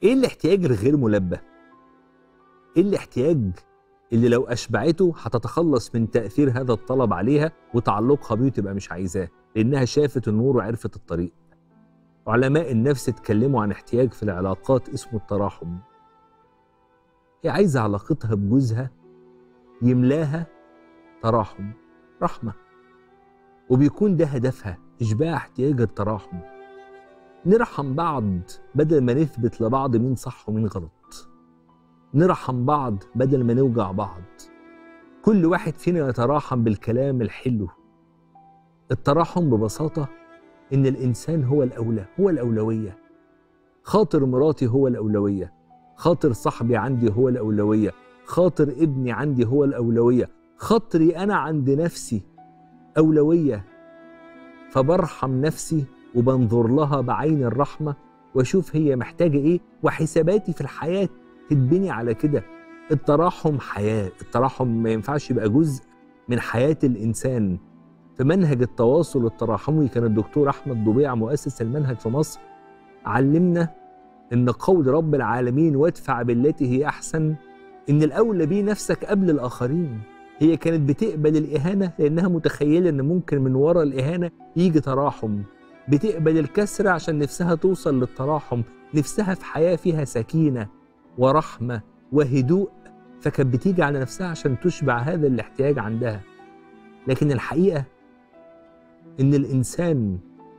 ايه الاحتياج الغير ملبى ايه الاحتياج اللي لو اشبعته هتتخلص من تاثير هذا الطلب عليها وتعلقها بيه وتبقى مش عايزاه لانها شافت النور وعرفت الطريق علماء النفس اتكلموا عن احتياج في العلاقات اسمه التراحم هي عايزه علاقتها بجوزها يملاها تراحم رحمه وبيكون ده هدفها اشباع احتياج التراحم نرحم بعض بدل ما نثبت لبعض مين صح ومين غلط نرحم بعض بدل ما نوجع بعض كل واحد فينا يتراحم بالكلام الحلو التراحم ببساطة إن الإنسان هو الأولى هو الأولوية خاطر مراتي هو الأولوية خاطر صاحبي عندي هو الأولوية خاطر ابني عندي هو الأولوية خاطري أنا عند نفسي أولوية فبرحم نفسي وبنظر لها بعين الرحمة واشوف هي محتاجة ايه وحساباتي في الحياة تتبني على كده التراحم حياة التراحم ما ينفعش يبقى جزء من حياة الإنسان في منهج التواصل التراحمي كان الدكتور أحمد ضبيع مؤسس المنهج في مصر علمنا إن قول رب العالمين وادفع بالتي هي أحسن إن الأولى بيه نفسك قبل الآخرين هي كانت بتقبل الإهانة لأنها متخيلة إن ممكن من ورا الإهانة يجي تراحم بتقبل الكسر عشان نفسها توصل للتراحم نفسها في حياة فيها سكينة ورحمة وهدوء فكانت بتيجي على نفسها عشان تشبع هذا الاحتياج عندها لكن الحقيقة إن الإنسان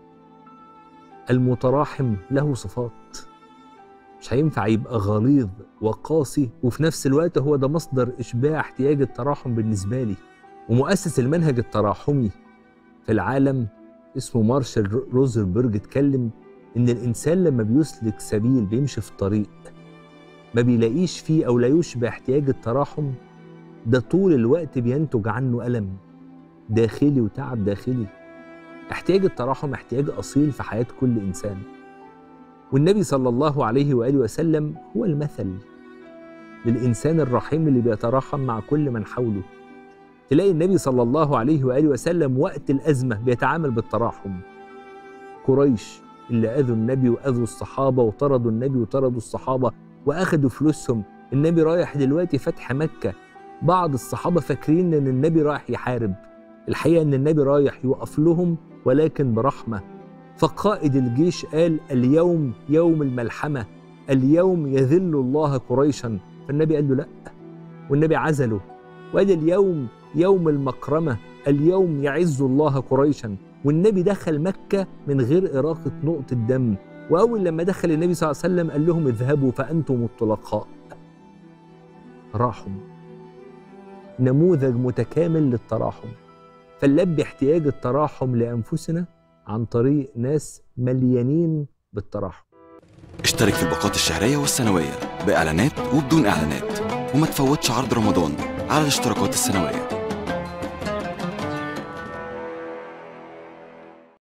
المتراحم له صفات مش هينفع يبقى غليظ وقاسي وفي نفس الوقت هو ده مصدر إشباع احتياج التراحم بالنسبة لي ومؤسس المنهج التراحمي في العالم اسمه مارشال روزنبرج اتكلم إن الإنسان لما بيسلك سبيل بيمشي في طريق ما بيلاقيش فيه أو لا يشبع احتياج التراحم ده طول الوقت بينتج عنه ألم داخلي وتعب داخلي احتياج التراحم احتياج أصيل في حياة كل إنسان والنبي صلى الله عليه وآله وسلم هو المثل للإنسان الرحيم اللي بيتراحم مع كل من حوله تلاقي النبي صلى الله عليه وآله وسلم وقت الأزمة بيتعامل بالتراحم قريش اللي أذوا النبي وأذوا الصحابة وطردوا النبي وطردوا الصحابة وأخدوا فلوسهم النبي رايح دلوقتي فتح مكة بعض الصحابة فاكرين إن النبي رايح يحارب الحقيقة إن النبي رايح يوقف لهم ولكن برحمة فقائد الجيش قال اليوم يوم الملحمة اليوم يذل الله قريشا فالنبي قال له لا والنبي عزله وقال اليوم يوم المكرمة اليوم يعز الله قريشا والنبي دخل مكة من غير إراقة نقطة دم وأول لما دخل النبي صلى الله عليه وسلم قال لهم اذهبوا فأنتم الطلقاء تراحم نموذج متكامل للتراحم فنلبي احتياج التراحم لأنفسنا عن طريق ناس مليانين بالتراحم اشترك في الباقات الشهرية والسنوية بإعلانات وبدون إعلانات وما تفوتش عرض رمضان على الاشتراكات السنوية